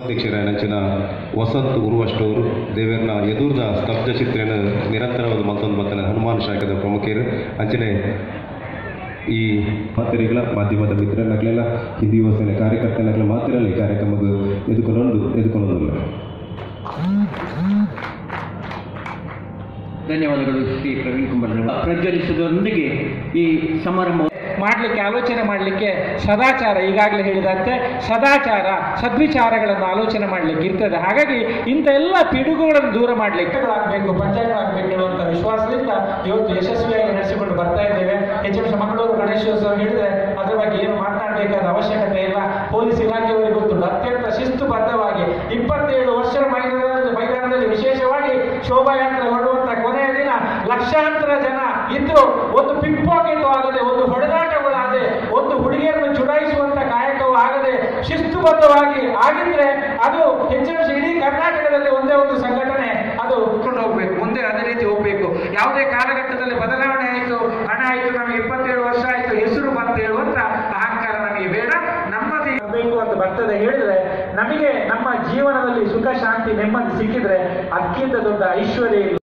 ಅಧ್ಯಕ್ಷರಾಯನಂಚಿನ ವಸಂತ್ ಉರುವಷ್ಟವರು ದೇವೇರ್ನ ಎದುರ್ದ ಸ್ತಬ್ಧ ಚಿತ್ರನ ನಿರಂತರವಾದ ಮತ್ತೊಂದು ಮತ್ತನ ಹನುಮಾನ್ ಶಾಖದ ಪ್ರಮುಖರು ಅಂಚನೆ ಈ ಮಾತೆರೆಗಳ ಮಾಧ್ಯಮದ ಮಿತ್ರನಗಳೆಲ್ಲ ಹಿಂದಿ ಯುವಸೇನೆ ಕಾರ್ಯಕರ್ತನಗಳ ಮಾತಿರಲ್ಲ ಈ ಕಾರ್ಯಕ್ರಮದ ಎದುಕೊಂಡು ಎದುಕೊಳ್ಳೋದಿಲ್ಲ ಧನ್ಯವಾದಗಳು ಶ್ರೀ ಪ್ರವೀಣ್ ಕುಮಾರ್ ಅವರು. ಪ್ರಜ್ವಲಿಸುವುದರೊಂದಿಗೆ ಈ ಸಮಾರಂಭ ಮಾಡಲಿಕ್ಕೆ ಆಲೋಚನೆ ಮಾಡಲಿಕ್ಕೆ ಸದಾಚಾರ ಈಗಾಗಲೇ ಹೇಳಿದಂತೆ ಸದಾಚಾರ ಸದ್ವಿಚಾರಗಳನ್ನು ಆಲೋಚನೆ ಮಾಡಲಿಕ್ಕೆ ಇರ್ತದೆ ಹಾಗಾಗಿ ಇಂಥ ಎಲ್ಲ ಪಿಡುಗುಗಳನ್ನು ದೂರ ಮಾಡಲಿಕ್ಕೆ ಆಗಬೇಕು ಪಂಚಾಯತ್ ಆಗಬೇಕು ಹೇಳುವಂಥ ವಿಶ್ವಾಸದಿಂದ ಇವತ್ತು ಯಶಸ್ವಿಯಾಗಿ ನಡೆಸಿಕೊಂಡು ಬರ್ತಾ ಇದ್ದೇವೆ ಎಚ್ ಎಂ ಮಂಗಳೂರು ಗಣೇಶೋತ್ಸವ ಹೇಳಿದ್ರೆ ಅದರ ಬಗ್ಗೆ ಏನು ಮಾತನಾಡಬೇಕಾದ ಅವಶ್ಯಕತೆ ಇಲ್ಲ ಪೊಲೀಸ್ ಇಲಾಖೆಯವರಿಗೆ ಗೊತ್ತುಂಟು ಅತ್ಯಂತ ಶಿಸ್ತುಬದ್ಧವಾಗಿ ಇಪ್ಪತ್ತೇಳು ವರ್ಷದ ಮೈದಾನದಲ್ಲಿ ಮೈದಾನದಲ್ಲಿ ವಿಶೇಷವಾಗಿ ಶೋಭಾಯಾತ್ರೆ ಹೊರಡುವಂತ ಕೊನೆಯ ದಿನ ಲಕ್ಷಾಂತರ ಜನ ಇದ್ರು ಒಂದು ಪಿಕ್ ಪಾಕೆಟ್ ಆಗದೆ ಒಂದು ಹೊಡೆದಾಟಗಳಾಗದೆ ಒಂದು ಹುಡುಗಿಯರನ್ನು ಚುಡಾಯಿಸುವಂತ ಕಾಯಕವು ಆಗದೆ ಶಿಸ್ತುಬದ್ಧವಾಗಿ ಆಗಿದ್ರೆ ಅದು ಹೆಚ್ಚಿನ ಇಡೀ ಕರ್ನಾಟಕದಲ್ಲಿ ಒಂದೇ ಒಂದು ಸಂಘಟನೆ ಅದು ಉಟ್ಕೊಂಡು ಹೋಗ್ಬೇಕು ಮುಂದೆ ಅದೇ ರೀತಿ ಹೋಗ್ಬೇಕು ಯಾವುದೇ ಕಾಲಘಟ್ಟದಲ್ಲಿ ಬದಲಾವಣೆ ಆಯಿತು ಹಣ ಆಯಿತು ನಮಗೆ ಇಪ್ಪತ್ತೇಳು ವರ್ಷ ಆಯಿತು ಹೆಸರು ಬಂತು ಹೇಳುವಂತ ಅಹಂಕಾರ ನಮಗೆ ಬೇಡ ನಮ್ಮದೇ ಬೇಕು ಅಂತ ಬರ್ತದೆ ಹೇಳಿದ್ರೆ ನಮಗೆ ನಮ್ಮ ಜೀವನದಲ್ಲಿ ಸುಖ ಶಾಂತಿ ನೆಮ್ಮದಿ ಸಿಕ್ಕಿದ್ರೆ ಅದಕ್ಕಿಂತ ದೊಡ್ಡ ಐಶ್ವರ್ಯ ಇಲ್ಲ